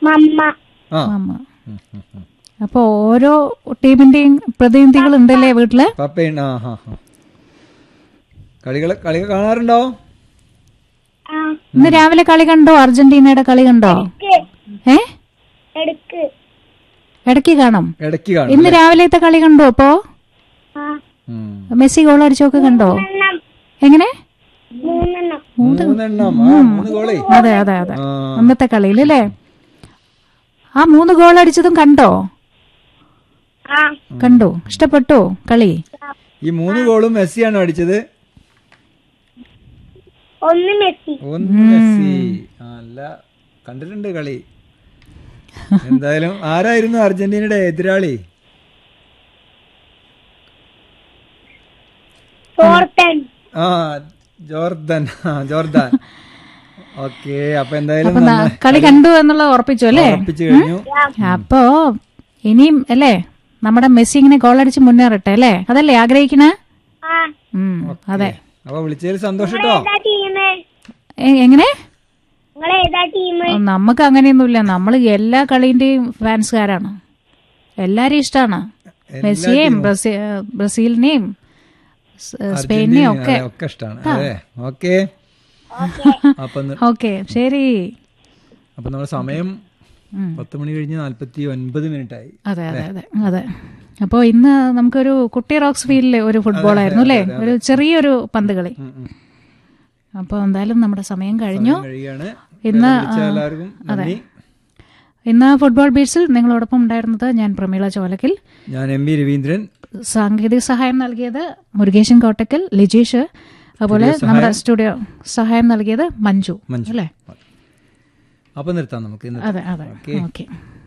മമ്മ ആ അമ്മ ഉം, ഉം, ഉം. അപ്പൊ ഓരോ ടീമിന്റെയും പ്രതിനിധികൾ ഉണ്ടല്ലേ വീട്ടില് പപ്പയുണ്ട് ആ ഹാ ഹാ കളികൾ കളി കാണാറുണ്ടോ ആ ഇന്ന് രാവിലെ കളി കണ്ടോ അർജന്റീനയുടെ കളി കണ്ടോ എടുക്ക് ഏ എടുക്ക് ഇടയ്ക്ക് കാണും ഇടയ്ക്ക് കാണും ഇന്ന് രാവിലത്തെ കളി കണ്ടോ അപ്പോ ആ ഉം. മെസ്സി ഗോൾ അടിച്ചൊക്കെ കണ്ടോ എണ്ണം എങ്ങനെ മൂന്നെണ്ണം മൂന്നെണ്ണം ആ മൂന്ന് ഗോളേ അതെ അതെ അതെ ആ അന്നത്തെ കളിയിൽ അല്ലേ ആ മൂന്ന് ഗോൾ അടിച്ചതും കണ്ടോ ആ കണ്ടു ഇഷ്ടപ്പെട്ടു കളി ഈ മൂന്ന് ഗോളും മെസ്സിയാണ് അടിച്ചത് ഒന്ന് മെസ്സി ഒന്ന് മെസ്സി ആ, അല്ല കണ്ടിട്ടുണ്ട് കളി എന്തായാലും ആരായിരുന്നു അർജന്റീനയുടെ എതിരാളി ഫോർത്തൻ ആ ജോർദൻ ആ ജോർദാൻ ഓക്കെ അപ്പൊ എന്തായാലും അപ്പൊ ന- നന്നായി കളി കണ്ടു എന്നുള്ളത് ഉറപ്പിച്ചു അല്ലേ ഉറപ്പിച്ചു കഴിഞ്ഞു അപ്പോ ഇനിയും അല്ലേ നമ്മുടെ മെസ്സി ഇങ്ങനെ ഗോൾ അടിച്ച് മുന്നേറട്ടെ അല്ലേ അതല്ലേ ആഗ്രഹിക്കണേ ആ ഉം, അതെ അപ്പൊ വിളിച്ചതിൽ സന്തോഷം കേട്ടോ ഏതാ ടീം എ- എങ്ങനെ നിങ്ങൾ ഏതാ ടീം ഓ, നമുക്ക് അങ്ങനെയൊന്നുമില്ല നമ്മൾ എല്ലാ കളീന്റെയും ഫാൻസുകാരാണ് എല്ലാരെയും ഇഷ്ടമാണ് മെസ്സിയെയും ബ്രസീ- ബ്രസീലിനെയും സ്- സ്പെയിനിനെയും ഒക്കെ അതെ, ഒക്കെ ഇഷ്ടമാണ് അതെ ഓക്കെ അപ്പൊ നി- ഓക്കെ ശരി അപ്പൊ നമ്മുടെ സമയം പത്ത് മണി കഴിഞ്ഞ് നാല്പത്തി ഒൻപത് മിനിറ്റ് ആയി അതെ അതെ അതെ അതെ അപ്പോൾ ഇന്ന് നമുക്കൊരു കുട്ടി റോക്സ് ഫീൽഡിലെ ഒരു ഫുട്ബോൾ ആയിരുന്നു അല്ലേ ഒരു ചെറിയൊരു പന്ത് കളി ഉം, ഉം. അപ്പോൾ എന്തായാലും നമ്മുടെ സമയം കഴിഞ്ഞു കഴിയാണ് ഇന്ന് വിളിച്ച എല്ലാവർക്കും നന്ദി ഇന്ന് ഫുട്ബോൾ ബീറ്റ്സിൽ നിങ്ങളോടൊപ്പം ഉണ്ടായിരുന്നത് ഞാൻ പ്രമീള ചോലക്കിൽ ഞാൻ എം വി രവീന്ദ്രൻ സാങ്കേതിക സഹായം നൽകിയത് മുരുകേശൻ കോട്ടക്കൽ ലിജീഷ് അതുപോലെ നമ്മുടെ സ്റ്റുഡിയോ സഹായം നൽകിയത് മഞ്ജു മഞ്ജു അല്ലേ അപ്പൊ നിർത്താം നമുക്ക് ഇന്ന് അതെ അതെ ഓക്കെ